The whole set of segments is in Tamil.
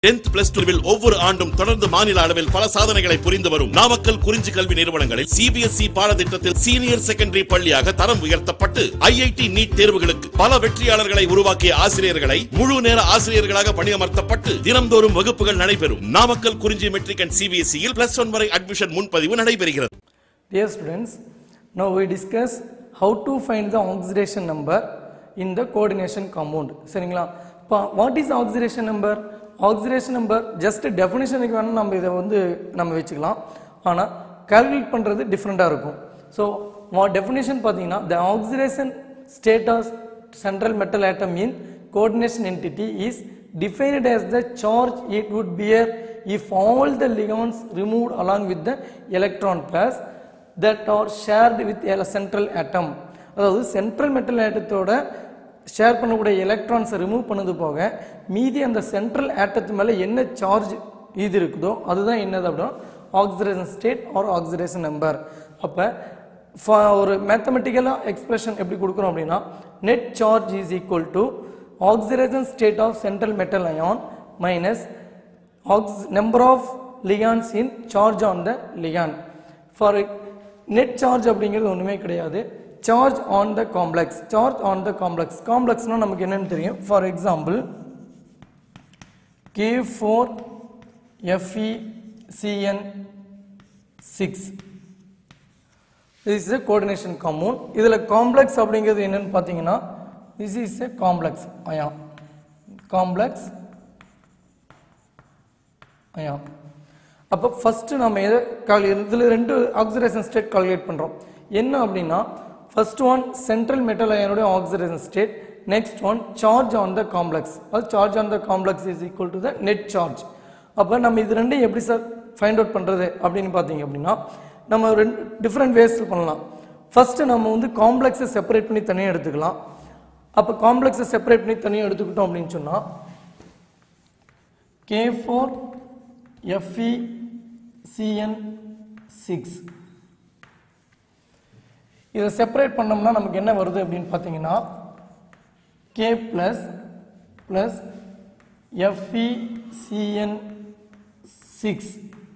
டென்த் பிளஸ் டூவில் ஒவ்வொரு ஆண்டும் தொடர்ந்து மாநில அளவில் பல சாதனைகளை புரிந்து வரும் நாமக்கல் குறிஞ்சி கல்வி நிறுவனங்களில் சிபிஎஸ்இ பாடத்திட்டத்தில் சீனியர் செகண்டரி பள்ளியாக தரம் உயர்த்தப்பட்டு ஐஐடி நீட் தேர்வுகளுக்கு பல வெற்றியாளர்களை உருவாக்கிய ஆசிரியர்களை முழு நேர ஆசிரியர்களாக பணியமர்த்தப்பட்டு தினம்தோறும் வகுப்புகள் நடைபெறும் நாமக்கல் குறிஞ்சி மெட்ரிக் அண்ட் சிபிஎஸ்இயில் பிளஸ் ஒன் வரை அட்மிஷன் முன்பதிவு நடைபெறுகிறது Dear students, now we discuss how to find the oxidation number in the coordination compound. சரிங்களா இப்போ what is oxidation number oxidation number just டெஃபினேஷனுக்கு வேணால் நம்ம இதை வந்து நம்ம வச்சுக்கலாம் ஆனால் கால்குலேட் பண்ணுறது டிஃப்ரெண்ட்டாக இருக்கும் ஸோ டெஃபினேஷன் பார்த்தீங்கன்னா the oxidation state of central metal atom in coordination entity is defined as the charge it would bear if all the ligands removed along with the electron pairs that are shared with a central atom அதாவது சென்ட்ரல் மெட்டல் ஆட்டத்தோட ஷேர் பண்ணக்கூடிய எலக்ட்ரான்ஸை ரிமூவ் பண்ணது போக மீதி அந்த சென்ட்ரல் ஆட்டத்து மேலே என்ன சார்ஜ் இது இருக்குதோ அதுதான் என்னது அப்படின்னா oxidation state or oxidation number அப்போ ஒரு மேத்தமெட்டிக்கலாக எக்ஸ்பிரஷன் எப்படி கொடுக்குறோம் அப்படின்னா net charge is equal to oxidation state of central metal ion minus number of ligands in charge on the ligand for net charge அப்படிங்கிறது ஒன்றுமே கிடையாது charge on the complex charge on the complex காம்ப்ளெக்ஸ்னால் நமக்கு என்னன்னு தெரியும் for example K four FE CN six this is a coordination compound இதில் காம்ப்ளெக்ஸ் அப்படிங்கிறது என்னன்னு பார்த்தீங்கன்னா this is a complex ion complex ion அப்போ ஃபஸ்ட்டு நம்ம எதை கால்குலேட் இதில் ரெண்டு ஆக்சிடேஷன் ஸ்டேட் கால்குலேட் பண்ணுறோம் என்ன அப்படின்னா ஃபர்ஸ்ட் ஒன் சென்ட்ரல் மெட்டல் அயனுடைய oxidation state next one charge on the complex அது charge on the complex is equal to the net charge அப்போ நம்ம இது ரெண்டையும் எப்படி சார் ஃபைண்ட் அவுட் பண்ணுறது அப்படின்னு பார்த்தீங்க அப்படின்னா நம்ம ரெண்டு டிஃப்ரெண்ட் வேஸில் பண்ணலாம் ஃபஸ்ட்டு நம்ம வந்து காம்ப்ளெக்ஸை செப்பரேட் பண்ணி தனியாக எடுத்துக்கலாம் அப்போ காம்ப்ளெக்ஸை செப்பரேட் பண்ணி தனியாக எடுத்துக்கிட்டோம் அப்படின்னு சொன்னால் K four FE CN six இதை செப்பரேட் பண்ணோம்னா நமக்கு என்ன வருது அப்படின்னு பார்த்தீங்கன்னா K plus plus FE CN six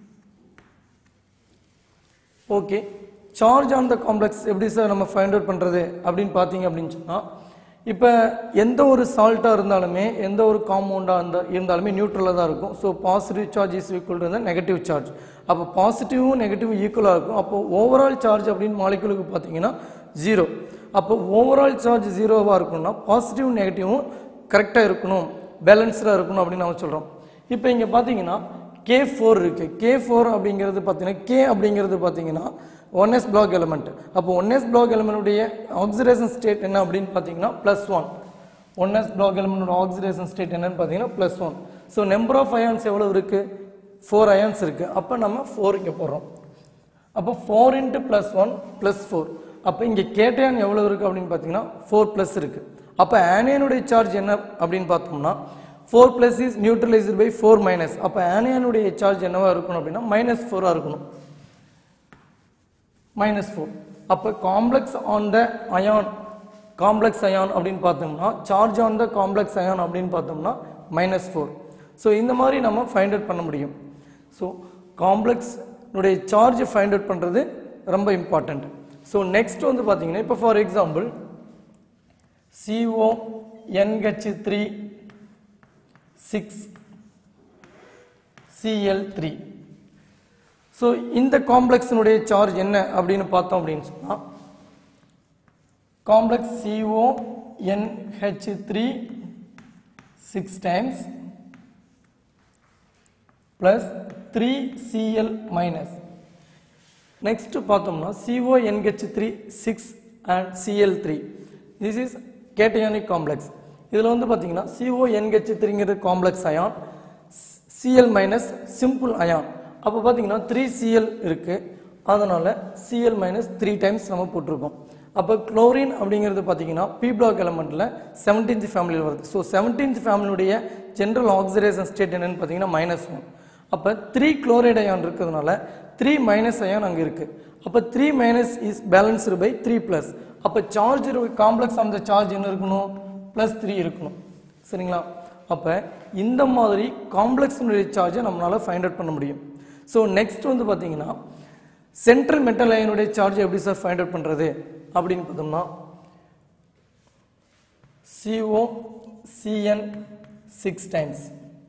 okay charge on the complex எப்படி சார் நம்ம ஃபைண்ட் அவுட் பண்ணுறது அப்படின்னு பார்த்தீங்க அப்படின்னு சொன்னால் இப்போ எந்த ஒரு சால்ட்டாக இருந்தாலுமே எந்த ஒரு காம்பவுண்டாக இருந்தா இருந்தாலுமே நியூட்ரலாக தான் இருக்கும் so positive charge is equal to negative charge அப்போ பாசிட்டிவும் நெகட்டிவும் ஈக்குவலாக இருக்கும் அப்போ ஓவரால் சார்ஜ் அப்படின்னு மாலிகுலுக்கு பார்த்தீங்கன்னா ஜீரோ அப்போ ஓவரால் சார்ஜ் ஜீரோவாக இருக்கணும்னா பாசிட்டிவ் நெகட்டிவும் கரெக்டாக இருக்கணும் பேலன்ஸ்டாக இருக்கணும் அப்படின்னு நம்ம சொல்கிறோம் இப்போ இங்கே பார்த்தீங்கன்னா கே ஃபோர் இருக்குது கே ஃபோர் அப்படிங்கிறது பார்த்தீங்கன்னா கே அப்படிங்கிறது பார்த்தீங்கன்னா ஒன் எஸ் பிளாக் எலமெண்ட் அப்போ ஒன் எஸ் பிளாக் எலமெண்ட்டுடைய ஆக்சிடேஷன் ஸ்டேட் என்ன அப்படின்னு பார்த்தீங்கன்னா plus one one S block எலமெண்டோட ஆக்சிடேஷன் ஸ்டேட் என்னன்னு பார்த்தீங்கன்னா plus one so number of ions எவ்வளோ இருக்குது ஃபோர் அயான்ஸ் இருக்குது அப்போ நம்ம ஃபோர் இங்கே போடுறோம் அப்போ four into plus one plus four அப்போ இங்கே கேட்டையான் எவ்வளோ இருக்குது அப்படின்னு பார்த்தீங்கன்னா ஃபோர் ப்ளஸ் இருக்குது அப்போ ஆனியனுடைய சார்ஜ் என்ன அப்படின்னு பார்த்தோம்னா four plus is neutralised by four minus அப்போ ஆனியனுடைய சார்ஜ் என்னவா இருக்கணும் அப்படின்னா மைனஸ் ஃபோராக இருக்கணும் மைனஸ் ஃபோர் அப்போ complex on the ion complex ion அப்படின்னு பார்த்தோம்னா charge on the complex ion அப்படின்னு பார்த்தோம்னா மைனஸ் ஃபோர் ஸோ இந்த மாதிரி நம்ம ஃபைண்ட் அவுட் பண்ண முடியும் ஸோ காம்ப்ளெக்ஸ்னுடைய சார்ஜ் ஃபைண்ட் அவுட் பண்ணுறது ரொம்ப இம்பார்ட்டண்ட் ஸோ நெக்ஸ்ட் வந்து பார்த்தீங்கன்னா இப்போ for example CO NH three six C L three so இந்த காம்ப்ளெக்ஸினுடைய சார்ஜ் என்ன அப்படின்னு பார்த்தோம் அப்படின்னு சொன்னால் complex C O NH three six times plus three CL minus next பார்த்தோம்னா C O NH three six and C L three this is cationic complex இதில் வந்து பார்த்தீங்கன்னா சிஓ என்ஹெச் த்ரீங்கிறது complex ion C L minus simple ion அப்போ பார்த்தீங்கன்னா த்ரீ சிஎல் இருக்குது அதனால் சிஎல் மைனஸ் த்ரீ டைம்ஸ் நம்ம போட்டிருக்கோம் அப்போ குளோரின் அப்படிங்கிறது பார்த்தீங்கன்னா பி பிளாக் எலமெண்ட்டில் செவன்டீன்த் ஃபேமிலியில் வருது ஸோ செவன்டீன்த் ஃபேமிலியுடைய ஜென்ரல் ஆக்சிடேஷன் ஸ்டேட் என்னன்னு பார்த்தீங்கன்னா மைனஸ் ஒன் அப்போ த்ரீ குளோரைட் அயான் இருக்கிறதுனால த்ரீ மைனஸ் அயான் அங்கே இருக்குது அப்போ three minus is balanced by three plus அப்போ charge complex on the charge என்ன இருக்கணும் ப்ளஸ் த்ரீ இருக்கணும் சரிங்களா அப்போ இந்த மாதிரி காம்ப்ளெக்ஸினுடைய சார்ஜை நம்மளால் ஃபைண்ட் அவுட் பண்ண முடியும் ஸோ நெக்ஸ்ட் வந்து பார்த்தீங்கன்னா சென்ட்ரல் மெட்டல் அயனுடைய சார்ஜ் எப்படி சார் ஃபைண்ட் அவுட் பண்ணுறது அப்படின்னு பார்த்தோம்னா CO CN 6 times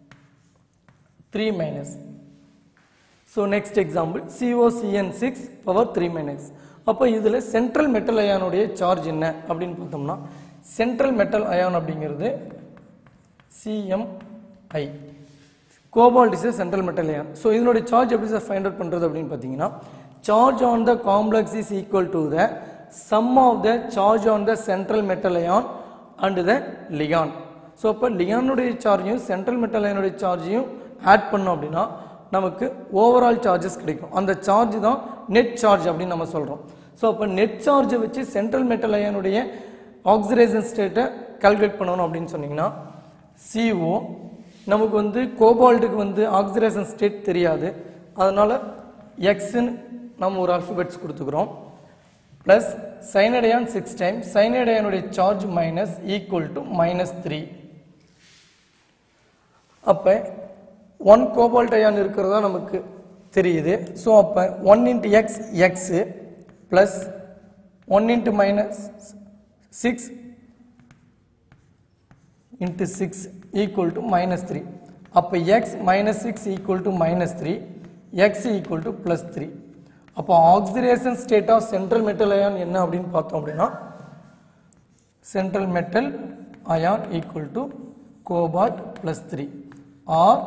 3 minus so next example COCN 6 power 3 minus அப்போ இதில் சென்ட்ரல் மெட்டல் அயானுடைய சார்ஜ் என்ன அப்படின்னு பார்த்தோம்னா சென்ட்ரல் மெட்டல் அயான் அப்படிங்கிறது CMI cobalt is central metal ion so இதனுடைய சார்ஜ் எப்படி சார் ஃபைண்ட் அவுட் பண்ணுறது அப்படின்னு பார்த்தீங்கன்னா charge on the complex is equal to the sum of the charge on the central metal ion and the ligand so அப்போ லியானுடைய சார்ஜையும் சென்ட்ரல் மெட்டல் அயனுடைய சார்ஜையும் ஆட் பண்ணோம் அப்படின்னா நமக்கு ஓவரால் சார்ஜஸ் கிடைக்கும் அந்த சார்ஜ் தான் நெட் சார்ஜ் அப்படின்னு நம்ம சொல்கிறோம் ஸோ அப்போ நெட் சார்ஜை வச்சு சென்ட்ரல் மெட்டல் அயனுடைய ஆக்சிடேஷன் ஸ்டேட்டை கால்குலேட் பண்ணணும் அப்படின்னு சொன்னீங்கன்னா CO நமக்கு வந்து கோபால்ட்டுக்கு வந்து ஆக்சிடேஷன் ஸ்டேட் தெரியாது அதனால் எக்ஸ்ன்னு நம்ம ஒரு அல்ஃபபெட்ஸ் கொடுத்துக்கிறோம் ப்ளஸ் சைனடையான் சிக்ஸ் டைம் சைனடையானுடைய charge minus equal to minus three அப்போ ஒன் கோபால்ட் அயான் இருக்கிறதா நமக்கு தெரியுது ஸோ அப்போ one into X X plus one into minus six into six equal to minus three அப்போ X minus six equal to minus three X equal to plus three அப்போ oxidation state of central metal ion என்ன அப்படின்னு பார்த்தோம் அப்படின்னா central metal ion equal to cobalt plus three or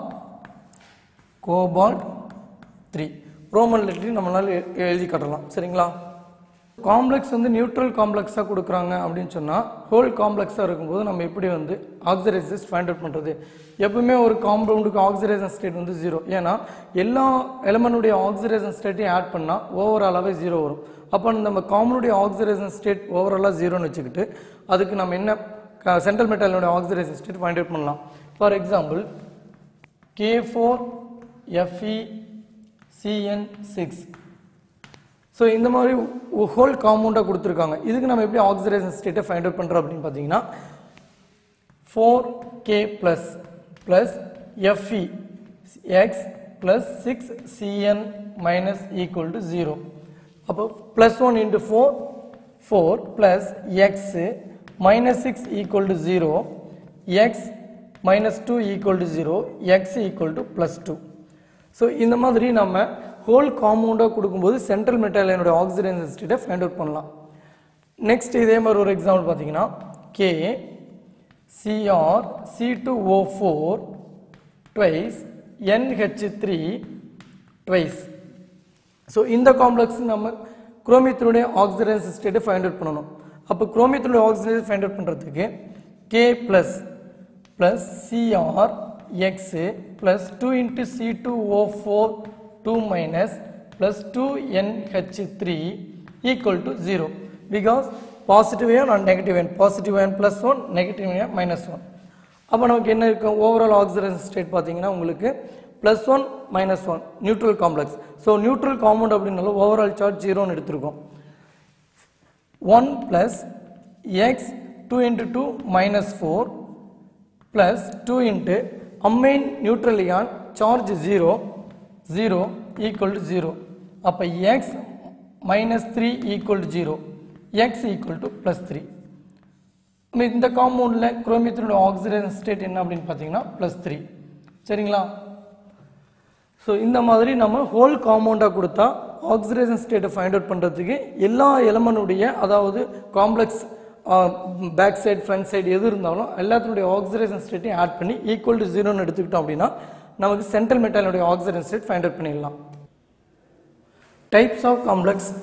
cobalt three roman லெட்டரி நம்மளால எ- எழுதி காட்டலாம் சரிங்களா காம்ப்ளெக்ஸ் வந்து நியூட்ரல் காம்ப்ளெக்ஸாக கொடுக்குறாங்க அப்படின்னு சொன்னால் ஹோல் காம்ப்ளெக்ஸாக இருக்கும்போது நம்ம எப்படி வந்து ஆக்சிடைசஸ் ஃபைண்ட் அவுட் பண்ணுறது எப்பவுமே ஒரு காம்பவுண்டுக்கு ஆக்சிடேஷன் ஸ்டேட் வந்து ஜீரோ ஏன்னா எல்லா எலமெண்ட்டுடைய ஆக்சிடேஷன் ஸ்டேட்டையும் ஆட் பண்ணால் ஓவராலாகவே ஜீரோ வரும் அப்போ நம்ம காமனுடைய ஆக்சிடேஷன் ஸ்டேட் ஓவராலாக ஜீரோன்னு வச்சுக்கிட்டு அதுக்கு நம்ம என்ன சென்ட்ரல் மெட்டலினுடைய ஆக்சிடேஷன் ஸ்டேட் ஃபைண்ட் அவுட் பண்ணலாம் for example K four FE CN six so இந்த மாதிரி ஹோல் காம்பவுண்டாக கொடுத்துருக்காங்க இதுக்கு நம்ம எப்படி ஆக்சிடேஷன் ஸ்டேட்டை ஃபைண்ட் அவுட் பண்ணுறோம் அப்படின்னு பார்த்தீங்கன்னா four K plus plus F E X plus six C N minus equal to zero அப்போ plus one into four four plus X minus six equal to zero X minus two equal to zero X equal to plus two so இந்த மாதிரி நம்ம ஹோல் காம்பவுண்டாக கொடுக்கும்போது சென்ட்ரல் மெட்டாலியனோட ஆக்சிடேஷன் ஸ்டேட்டை ஃபைண்ட் அவுட் பண்ணலாம் நெக்ஸ்ட் இதே மாதிரி ஒரு எக்ஸாம்பிள் பார்த்தீங்கன்னா K C R C two O four twice N H three twice so இந்த காம்ப்ளெக்ஸ் நம்ம குரோமியத்தினுடைய ஆக்சிடேஷன் ஸ்டேட்டை ஃபைண்ட் அவுட் பண்ணணும் அப்போ குரோமியத்தினுடைய ஆக்சிடேஷன் ஃபைண்ட் அவுட் பண்ணுறதுக்கு K plus plus C R X plus two into C two O four two minus plus two NH three equal to zero because positive ion and negative ion positive ion plus one negative ion minus one அப்போ நமக்கு என்ன இருக்கும் ஓவரால் ஆக்சிடேஷன் ஸ்டேட் பார்த்தீங்கன்னா உங்களுக்கு ப்ளஸ் ஒன் மைனஸ் ஒன் neutral complex so neutral compound அப்படின்னாலும் ஓவரால் சார்ஜ் ஜீரோன்னு எடுத்திருக்கோம் one plus X two into two minus four plus two into ammine neutral ion charge zero zero equal to zero அப்போ X minus three equal to zero X equal to plus three இந்த காம்பவுண்டில் குரோமியத்தினுடைய ஆக்சிடேஷன் ஸ்டேட் என்ன அப்படின்னு பார்த்தீங்கன்னா ப்ளஸ் த்ரீ சரிங்களா ஸோ இந்த மாதிரி நம்ம ஹோல் காம்பவுண்டாக கொடுத்தா ஆக்சிடேஷன் ஸ்டேட்டை ஃபைண்ட் அவுட் பண்ணுறதுக்கு எல்லா எலமெண்ட்டுடைய அதாவது complex back side front side எது இருந்தாலும் எல்லாத்தினுடைய ஆக்சிடேஷன் ஸ்டேட்டையும் ஆட் பண்ணி ஈக்குவல் டு ஜீரோன்னு எடுத்துக்கிட்டோம் அப்படின்னா நமக்கு சென்ட்ரல் மெட்டாலுடைய ஆக்சிடேஷன் ஸ்டேட் ஃபைண்ட் அவுட் பண்ணிடலாம் types of complex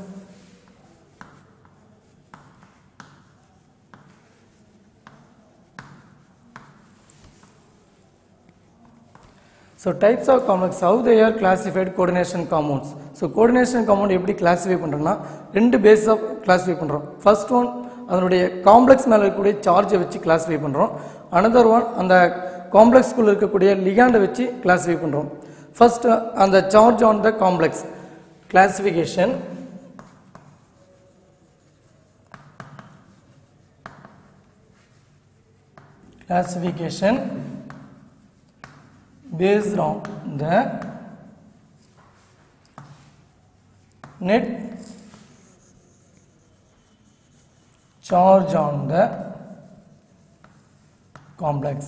so types of complex how they are classified coordination compounds so coordination compound எப்படி கிளாஸிஃபை பண்ணுறோம்னா ரெண்டு பேஸ் ஆஃப் கிளாஸிஃபை பண்ணுறோம் ஃபர்ஸ்ட் ஒன் அதனுடைய காம்ப்ளெக்ஸ் மேலே இருக்கக்கூடிய சார்ஜை வச்சு கிளாஸிஃபை பண்ணுறோம் அனதர் ஒன் அந்த காம்ப்ளெக்ஸ்குள்ளே இருக்கக்கூடிய லிகாண்டை வச்சு கிளாஸிஃபை பண்ணுறோம் ஃபர்ஸ்ட் அந்த charge on the complex classification classification based on the net charge on the complex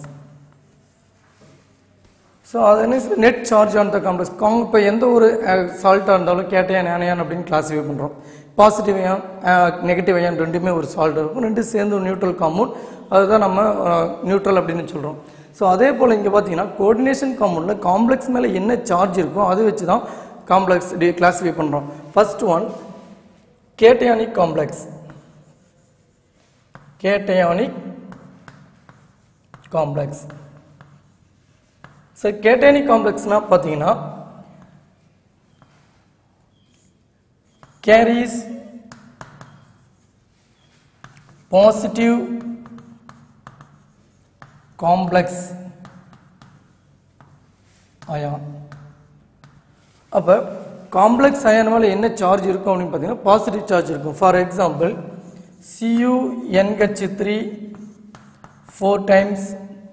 so அது என்ன net charge on the complex காங் இப்போ எந்த ஒரு சால்ட்டாக இருந்தாலும் கேட்டையான் ஆனையான் அப்படின்னு கிளாஸிஃபை பண்ணுறோம் பாசிட்டிவ் அயான் நெகட்டிவ் அயான் ரெண்டுமே ஒரு சால்ட் இருக்கும் ரெண்டும் சேர்ந்து ஒரு நியூட்ரல் காம்பவுண்ட் அதுதான் நம்ம நியூட்ரல் அப்படின்னு சொல்கிறோம் ஸோ அதே போல் இங்கே பார்த்தீங்கன்னா கோஆர்டினேஷன் காம்பவுண்டில் காம்ப்ளெக்ஸ் மேலே என்ன சார்ஜ் இருக்கோ அதை வச்சு தான் காம்ப்ளெக்ஸ் டி கிளாஸிஃபை பண்ணுறோம் first one cationic complex cationic complex so cationic காம்ப்ளெக்ஸ்னால் பார்த்தீங்கன்னா கேரிஸ் பாசிட்டிவ் காம்ப்ளெக்ஸ் அயான் அப்போ காம்ப்ளெக்ஸ் அயான் மேலே என்ன சார்ஜ் இருக்கும் அப்படின்னு பார்த்தீங்கன்னா பாசிட்டிவ் சார்ஜ் இருக்கும் for example C U N H three four times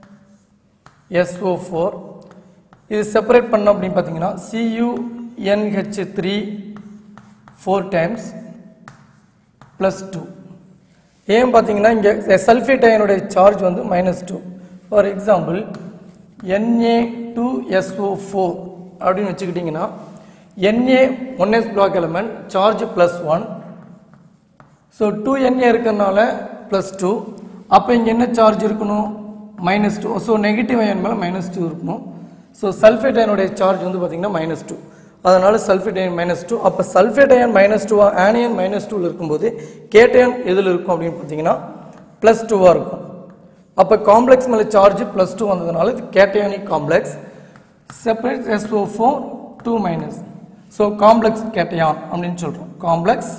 SO4 four இது செப்பரேட் பண்ணோம் அப்படின்னு பார்த்தீங்கன்னா CuNH three four times plus two ஏன் பார்த்தீங்கன்னா இங்கே சல்ஃபேட் அயனுடைய சார்ஜ் வந்து minus two for example N A two S O four அப்படின்னு வச்சுக்கிட்டிங்கன்னா N A one S block element charge plus one so two N A இருக்கிறதுனால ப்ளஸ் டூ அப்போ இங்கே என்ன சார்ஜ் இருக்கணும் minus two so negative ion மேலே மைனஸ் டூ இருக்கணும் ஸோ சல்ஃபேட் அயனுடைய சார்ஜ் வந்து பார்த்திங்கன்னா மைனஸ் டூ அதனால் சல்ஃபேட் அயன் மைனஸ் டூ அப்போ சல்ஃபேட் அயன் மைனஸ் டூவா ஆனியன் மைனஸ் டூவில் இருக்கும்போது கேட்டையன் எதில் இருக்கும் அப்படின்னு பார்த்தீங்கன்னா ப்ளஸ் டூவாக இருக்கும் அப்போ காம்ப்ளெக்ஸ் மேலே சார்ஜ் ப்ளஸ் டூ வந்ததுனால இது cationic complex separate S O four two minus so complex cation அப்படின்னு சொல்கிறோம் complex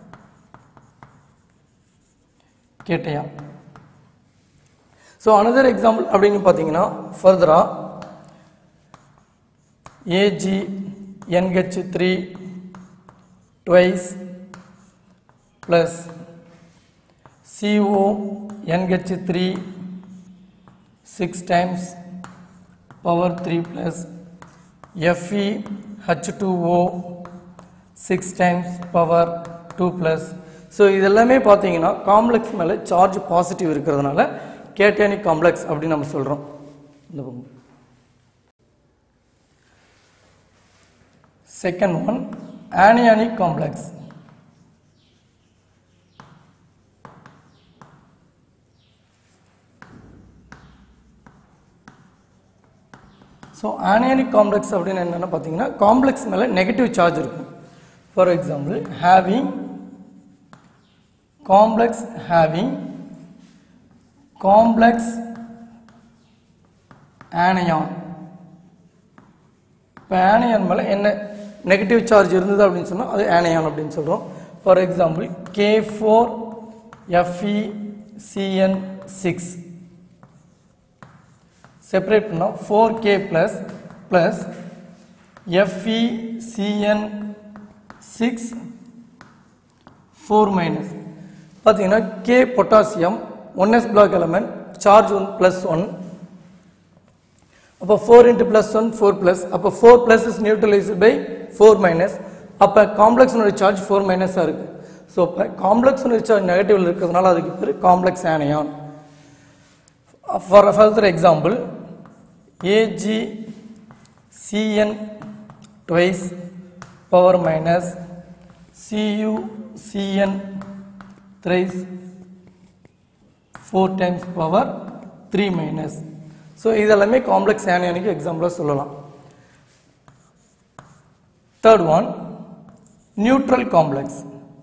cation so another example அப்படின்னு பார்த்தீங்கன்னா ஃபர்தரா A G N H three twice plus CO NH three six times power three plus FE H2O six times power two plus so இதெல்லாமே பார்த்தீங்கன்னா காம்ப்ளெக்ஸ் மேலே சார்ஜ் பாசிட்டிவ் இருக்கிறதுனால கேட்டியானிக் காம்ப்ளெக்ஸ் அப்படின்னு நம்ம சொல்கிறோம் இந்த பக்கம் second one anionic complex so anionic complex அப்படின்னு என்னென்னு பார்த்தீங்கன்னா காம்ப்ளெக்ஸ் மேலே நெகட்டிவ் சார்ஜ் இருக்கும் for example having complex having complex anion இப்போ ஆனியான் மேலே என்ன நெகட்டிவ் சார்ஜ் இருந்தது அப்படின்னு சொன்னால் அது ஆனியான் அப்படின்னு சொல்கிறோம் for example K four FE CN six separate பண்ணால் four K plus plus FE CN six four minus பார்த்தீங்கன்னா K potassium one S block element charge one plus one அப்போ four into plus one four plus அப்போ four plus is neutralised by four minus அப்போ காம்ப்ளெக்ஸினுடைய சார்ஜ் ஃபோர் மைனஸாக இருக்குது ஸோ இப்போ காம்ப்ளெக்ஸினுடைய சார்ஜ் நெகட்டிவில் இருக்கிறதுனால அதுக்கு பேர் complex anion for further example AG CN twice power minus CU CN thrice four times power three minus so இதெல்லாமே காம்ப்ளெக்ஸ் ஆனியானுக்கு எக்ஸாம்பிளாக சொல்லலாம் third one neutral complex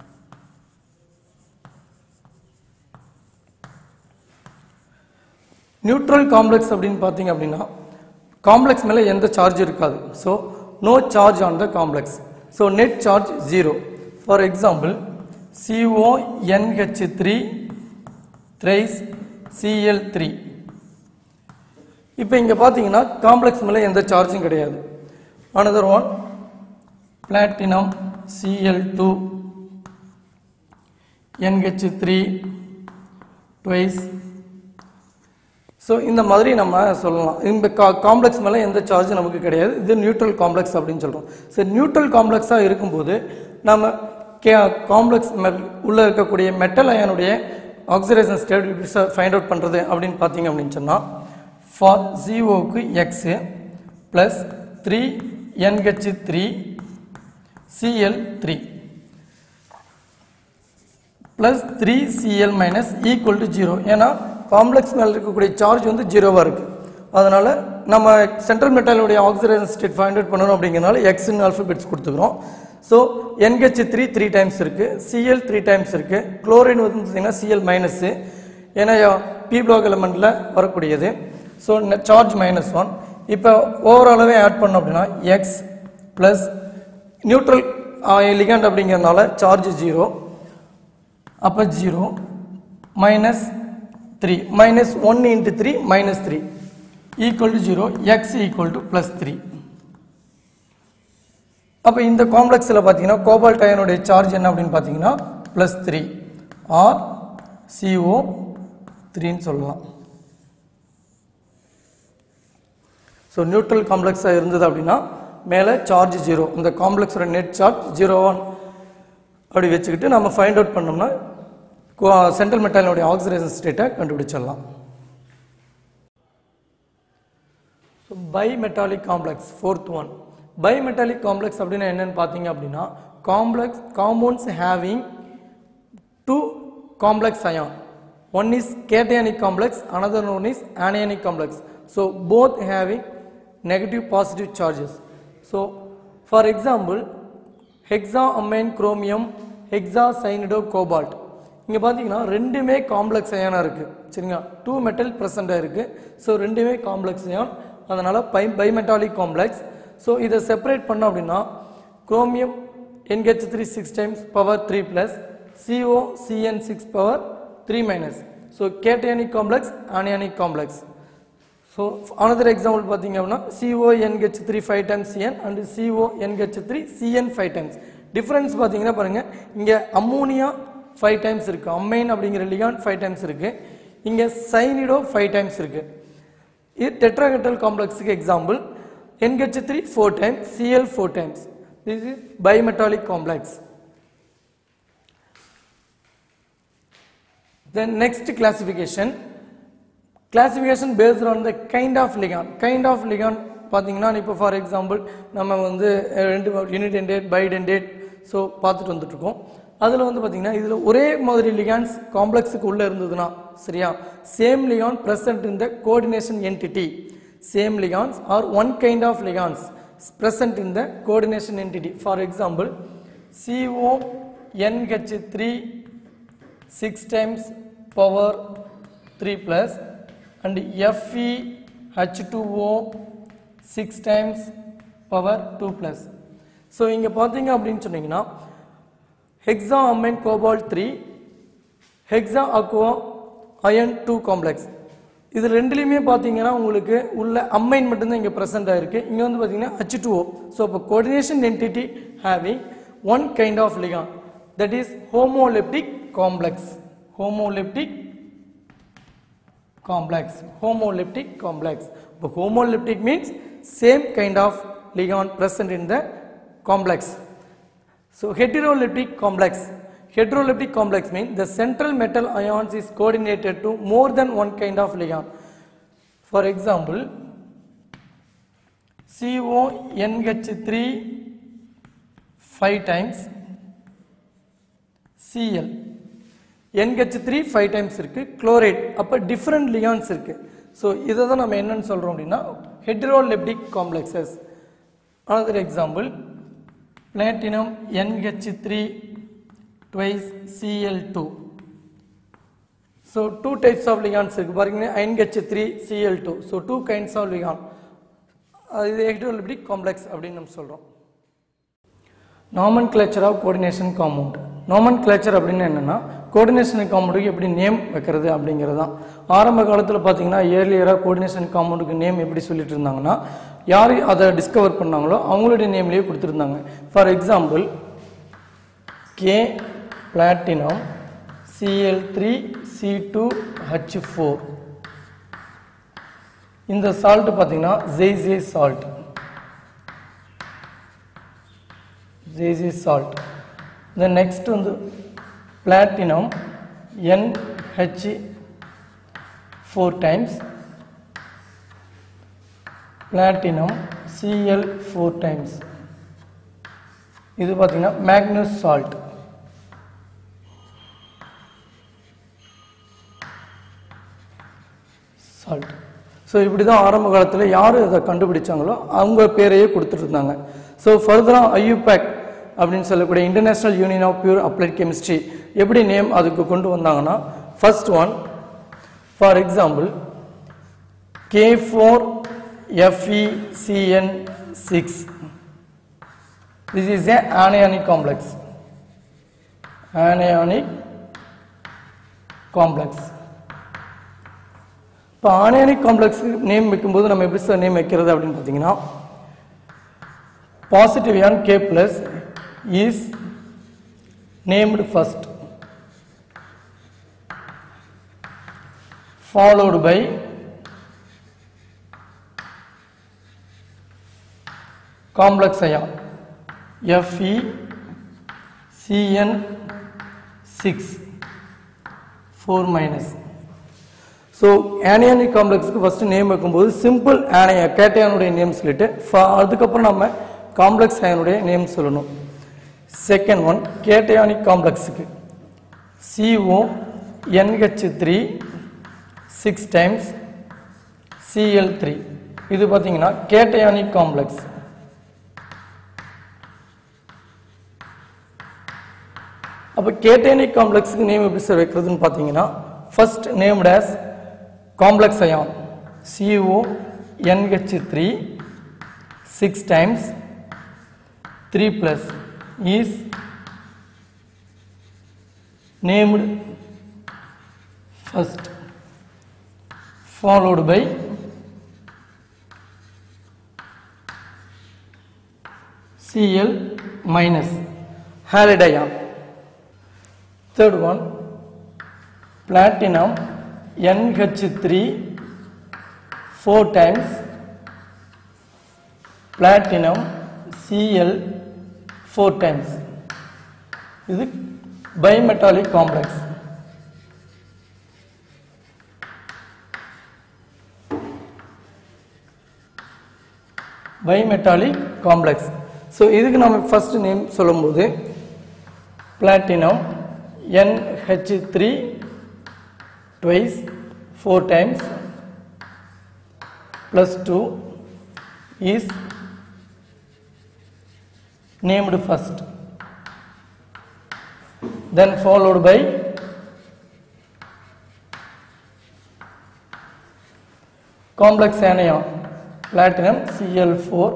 neutral complex அப்படின்னு பார்த்தீங்க அப்படின்னா காம்ப்ளெக்ஸ் மேலே எந்த சார்ஜ் இருக்காது so no charge on the complex so net charge zero for example CO NH three thrice CL three இப்போ இங்கே பார்த்தீங்கன்னா காம்ப்ளெக்ஸ் மேலே எந்த சார்ஜும் கிடையாது another one platinum CL two NH three twice so இந்த மாதிரி நம்ம சொல்லலாம் இந்த கா காம்ப்ளெக்ஸ் மேலே எந்த சார்ஜும் நமக்கு கிடையாது இது நியூட்ரல் காம்ப்ளெக்ஸ் அப்படின்னு சொல்கிறோம் சரி நியூட்ரல் காம்ப்ளெக்ஸாக இருக்கும்போது நம்ம கே காம்ப்ளெக்ஸ் மெல் உள்ளே இருக்கக்கூடிய மெட்டல் அயனுடைய ஆக்சிடேஷன் ஸ்டேட் எப்படி சார் ஃபைண்ட் அவுட் பண்ணுறது அப்படின்னு பார்த்தீங்க அப்படின்னு சொன்னால் ஃபார் ஜிஓக்கு X plus three NH three CL three plus three CL minus equal to zero ஏன்னா காம்ப்ளெக்ஸ் மேலே இருக்கக்கூடிய சார்ஜ் வந்து ஜீரோவாக இருக்குது அதனால் நம்ம சென்ட்ரல் மெட்டாலுடைய ஆக்சிடேஷன் ஸ்டேட் ஃபைண்ட் அவுட் பண்ணணும் அப்படிங்கிறனால எக்ஸ்னு ஆல்ஃபபெட்ஸ் கொடுத்துக்கிறோம் so NH three three times இருக்குது சிஎல் த்ரீ டைம்ஸ் இருக்குது குளோரின் வந்து பார்த்தீங்கன்னா சிஎல் மைனஸு ஏன்னா பி பிளாக் எலமெண்ட்டில் வரக்கூடியது ஸோ சார்ஜ் மைனஸ் ஒன் இப்போ ஓவராலாகவே ஆட் பண்ணோம் அப்படின்னா எக்ஸ் ப்ளஸ் நியூட்ரல் லிகண்ட் அப்படிங்கிறதுனால சார்ஜ் ஜீரோ அப்போ zero minus three minus one into three minus three equal to zero X equal to plus three அப்போ இந்த காம்ப்ளெக்ஸில் பார்த்தீங்கன்னா கோபால்ட் அயனுடைய சார்ஜ் என்ன அப்படின்னு பார்த்தீங்கன்னா ப்ளஸ் த்ரீ ஆர் சிஓ த்ரீன்னு சொல்லலாம் ஸோ நியூட்ரல் காம்ப்ளெக்ஸாக இருந்தது அப்படின்னா மேலே சார்ஜ் ஜீரோ இந்த காம்ப்ளெக்ஸோட நெட் சார்ஜ் ஜீரோ ஒன் அப்படி வச்சுக்கிட்டு நம்ம ஃபைண்ட் அவுட் பண்ணோம்னா சென்ட்ரல் மெட்டாலினுடைய ஆக்சிடேஷன் ஸ்டேட்டை கண்டுபிடிச்சிடலாம் so bimetallic complex fourth one bimetallic complex அப்படின்னா என்னன்னு பார்த்தீங்க அப்படின்னா complex compounds having two complex ion one is cationic complex another one is anionic complex so both having negative positive charges so for example hexaamine chromium hexacyanide cobalt இங்கே பார்த்தீங்கன்னா ரெண்டுமே காம்ப்ளெக்ஸ் அயானாக இருக்குது சரிங்களா டூ மெட்டல் ப்ரெசண்டாக இருக்குது ஸோ ரெண்டுமே காம்ப்ளெக்ஸ் அயான் அதனால் பை பைமெட்டாலிக் காம்ப்ளெக்ஸ் ஸோ இதை செப்பரேட் பண்ணோம் அப்படின்னா chromium NH three six times power three plus CO CN six power three minus so cationic complex anionic complex so another example பார்த்தீங்க அப்படின்னா CONH three five times CN and CONH three CN five times difference பார்த்தீங்கன்னா பாருங்கள் இங்கே அம்மோனியா ஃபைவ் டைம்ஸ் இருக்குது அம்மைன் அப்படிங்கிற லிகான் ஃபைவ் டைம்ஸ் இருக்குது இங்கே சைனிடோ ஃபைவ் டைம்ஸ் இருக்குது இது டெட்ராகெட்டல் காம்ப்ளெக்ஸுக்கு example NH three four times CL four times this is bimetallic complex Then next classification, classification based on the kind of ligand. Kind of ligand பார்த்தீங்கன்னா இப்போ ஃபார் எக்ஸாம்பிள் நம்ம வந்து அஹ், ரெண்டு யூனிடென்டேட் பைடென்டேட் ஸோ பார்த்துட்டு வந்துட்டுருக்கோம் அதில் வந்து பார்த்தீங்கன்னா இதில் ஒரே மாதிரி லிகான்ஸ் காம்ப்ளெக்ஸுக்கு உள்ளே இருந்ததுன்னா சரியா same ligand present in the coordination entity same ligands or one kind of ligands present in the coordination entity for example CONH3 6 times power 3 plus and FeH2O 6 times power 2 plus so இங்கே பார்த்தீங்க அப்படின்னு சொன்னீங்கன்னா hexa ammine cobalt three hexa aqua ion two complex இது ரெண்டுலேயுமே பார்த்தீங்கன்னா உங்களுக்கு உள்ள அம்மைன் மட்டும்தான் இங்கே ப்ரெசென்ட் ஆயிருக்கு இங்கே வந்து பார்த்தீங்கன்னா ஹச் டூ ஓ ஸோ இப்போ coordination entity having one kind of ligand that is homoleptic complex homoleptic complex homoleptic complex but homoleptic means same kind of ligand present in the complex so heteroleptic complex heteroleptic complex means the central metal ions is coordinated to more than one kind of ligand for example CONH3 5 times Cl NH three five times இருக்குது குளோரைட் அப்போ டிஃப்ரெண்ட் லியான்ஸ் இருக்குது ஸோ இதை தான் நம்ம என்னன்னு சொல்கிறோம் அப்படின்னா heteroleptic complexes another example platinum NH three twice CL two so two types of ligands இருக்குது பாருங்க NH three CL two so two kinds of ligand இது ஹெட்ரோலெப்டிக் காம்ப்ளெக்ஸ் அப்படின்னு நம்ம சொல்கிறோம் nomenclature of coordination compound nomenclature அப்படின்னு என்னென்னா கோஆர்டினேஷன் காம்பவுண்டுக்கு எப்படி நேம் வைக்கிறது அப்படிங்கிறது தான் ஆரம்ப காலத்தில் பார்த்தீங்கன்னா இயர்லியராக கோஆர்டினேஷன் காம்பவுண்டுக்கு நேம் எப்படி சொல்லிட்டு இருந்தாங்கன்னா யார் அதை டிஸ்கவர் பண்ணாங்களோ அவங்களுடைய நேம்லேயே கொடுத்துருந்தாங்க for example K platinum CL three C two H four இந்த சால்ட் பார்த்தீங்கன்னா Zeise salt Zeise salt then next வந்து platinum NH four times platinum CL four times இது பார்த்தீங்கன்னா மேக்னஸ் சால்ட் சால்ட் ஸோ இப்படி தான் ஆரம்ப காலத்தில் யார் இதை கண்டுபிடிச்சாங்களோ அவங்க பேரையே கொடுத்துட்டு இருந்தாங்க ஸோ ஃபர்தராக ஐயூபேக் அப்படின்னு சொல்லக்கூடிய international union of pure applied chemistry எப்படி நேம் அதுக்கு கொண்டு வந்தாங்கன்னா first one for example K four FECN six this is a anionic complex anionic complex இப்போ ஆனையானிக் காம்ப்ளெக்ஸுக்கு நேம் வைக்கும்போது நம்ம எப்படி சார் நேம் வைக்கிறது அப்படின்னு பார்த்தீங்கன்னா positive ion K plus is named first followed by complex ion Fe Cn 6 4 minus so anionic காம்ப்ளெக்ஸுக்கு ஃபஸ்ட்டு நேம் வைக்கும்போது சிம்பிள் ஆனைய கேட்டையானுடைய நேம் சொல்லிட்டு ஃப- அதுக்கப்புறம் நம்ம காம்ப்ளெக்ஸ் அயனுடைய நேம் சொல்லணும் செகண்ட் ஒன் கேட்டையானிக் காம்ப்ளெக்ஸுக்கு CO NH three six times CL three இது பார்த்தீங்கன்னா கேட்டையானிக் காம்ப்ளெக்ஸ் அப்போ கேட்டையானிக் காம்ப்ளெக்ஸுக்கு நேம் எப்படி சார் வைக்கிறதுன்னு பார்த்தீங்கன்னா first named as complex ion CO NH three six times three plus is named first followed by Cl minus halide ion. Third one platinum NH3 four times platinum Cl four times. இது bimetallic complex bimetallic complex so இதுக்கு நம்ம ஃபர்ஸ்ட் நேம் சொல்லும்போது platinum NH3 twice four times plus 2 is named first then followed by complex anion platinum Cl4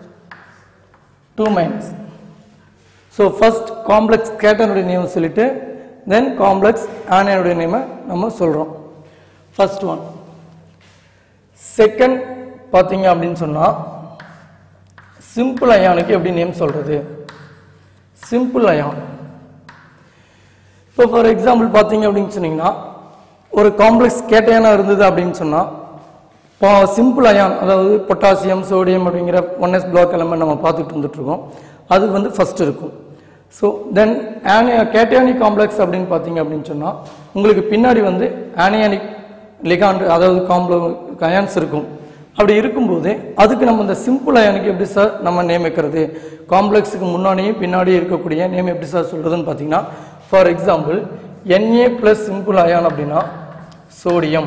2 minus so first complex கேட்டனுடைய நேம் சொல்லிட்டு தென் காம்ப்ளெக்ஸ் ஆனியனுடைய நேமை நம்ம சொல்கிறோம் ஃபர்ஸ்ட் ஒன் செகண்ட் பார்த்தீங்க அப்படின்னு சொன்னால் சிம்பிள் அயானுக்கு எப்படி நேம் சொல்கிறது சிம்பிள் அயான் இப்போ ஃபார் எக்ஸாம்பிள் பார்த்தீங்க அப்படின்னு சொன்னீங்கன்னா ஒரு காம்ப்ளெக்ஸ் கேட்டையானா இருந்தது அப்படின்னு சொன்னால் இப்போ சிம்பிள் அயான் அதாவது பொட்டாசியம் சோடியம் அப்படிங்கிற ஒன் எஸ் பிளாக் எலமெண்ட் நம்ம பார்த்துட்டு வந்துட்டு இருக்கோம் அது வந்து ஃபர்ஸ்ட் இருக்கும் ஸோ தென் ஆனிய கேட்டையானிக் காம்ப்ளெக்ஸ் அப்படின்னு பார்த்தீங்க அப்படின்னு சொன்னால் உங்களுக்கு பின்னாடி வந்து ஆனியானிக் லிகாண்ட் அதாவது காம்ப்ளோ அயான்ஸ் இருக்கும் அப்படி இருக்கும்போது அதுக்கு நம்ம இந்த சிம்பிள் அயானுக்கு எப்படி சார் நம்ம நேம் வைக்கிறது காம்ப்ளெக்ஸுக்கு முன்னாடியும் பின்னாடியும் இருக்கக்கூடிய நேம் எப்படி சார் சொல்கிறதுன்னு பார்த்தீங்கன்னா for example Na plus simple ion அப்படின்னா sodium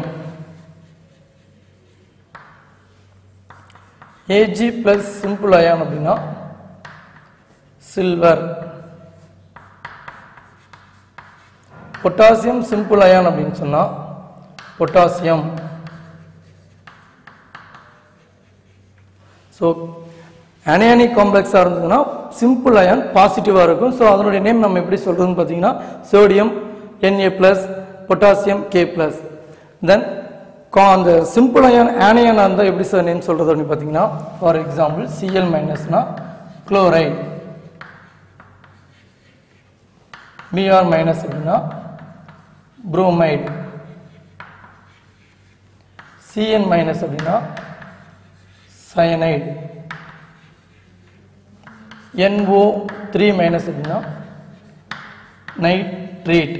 Ag plus simple ion அப்படின்னா சில்வர் பொட்டாசியம் சிம்பிள் அயான் அப்படின்னு சொன்னா பொட்டாசியம் ஸோ அனியானிக் காம்ப்ளெக்ஸாக இருந்ததுன்னா சிம்பிள் அயான் பாசிட்டிவாக இருக்கும் ஸோ அதனுடைய நேம் நம்ம எப்படி சொல்கிறதுன்னு பார்த்தீங்கன்னா sodium Na plus potassium K plus then அந்த சிம்பிள் அயான் ஆனியனாக இருந்தால் எப்படி சார் நேம் சொல்கிறது அப்படின்னு பார்த்தீங்கன்னா ஃபார் எக்ஸாம்பிள் சிஎல் மைனஸ்னா குளோரைட் பிஆர் மைனஸ் அப்படின்னா புரோமைடு சிஎன் மைனஸ் அப்படின்னா சயனைடு NO த்ரீ மைனஸ் அப்படின்னா நைட்ரேட்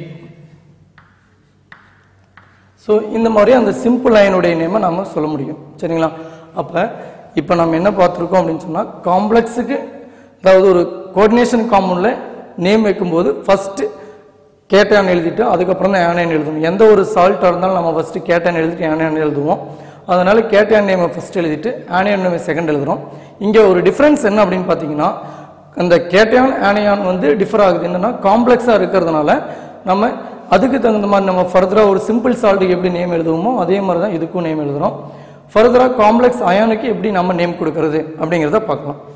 ஸோ இந்த மாதிரி அந்த சிம்பிள் அயனுடைய நேமை நம்ம சொல்ல முடியும் சரிங்களா அப்போ இப்போ நம்ம என்ன பார்த்துருக்கோம் அப்படின்னு சொன்னால் காம்ப்ளெக்ஸுக்கு அதாவது ஒரு கோஆர்டினேஷன் காம்பவுண்டில் நேம் வைக்கும்போது ஃபஸ்ட்டு கேட்டான் எழுதிட்டு அதுக்கப்புறம் தான் ஆனையன் எழுதணும் எந்த ஒரு சால்ட்டாக இருந்தாலும் நம்ம ஃபஸ்ட்டு கேட்டான் எழுதிட்டு ஆனையன் எழுதுவோம் அதனால் கேட்டான் நேமை ஃபஸ்ட் எழுதிட்டு ஆனையன் நேமை செகண்ட் எழுதுறோம் இங்கே ஒரு டிஃப்ரென்ஸ் என்ன அப்படின்னு பார்த்தீங்கன்னா அந்த கேட்டான் ஆனையான் வந்து டிஃபர் ஆகுது என்னன்னா காம்ப்ளெக்ஸாக இருக்கிறதுனால நம்ம அதுக்கு தகுந்த மாதிரி நம்ம ஃபர்தராக ஒரு சிம்பிள் சால்ட்டுக்கு எப்படி நேம் எழுதுவோமோ அதே மாதிரி தான் இதுக்கும் நேம் எழுதுறோம் ஃபர்தராக காம்ப்ளெக்ஸ் அயானுக்கு எப்படி நம்ம நேம் கொடுக்கறது அப்படிங்கிறத பார்க்கலாம்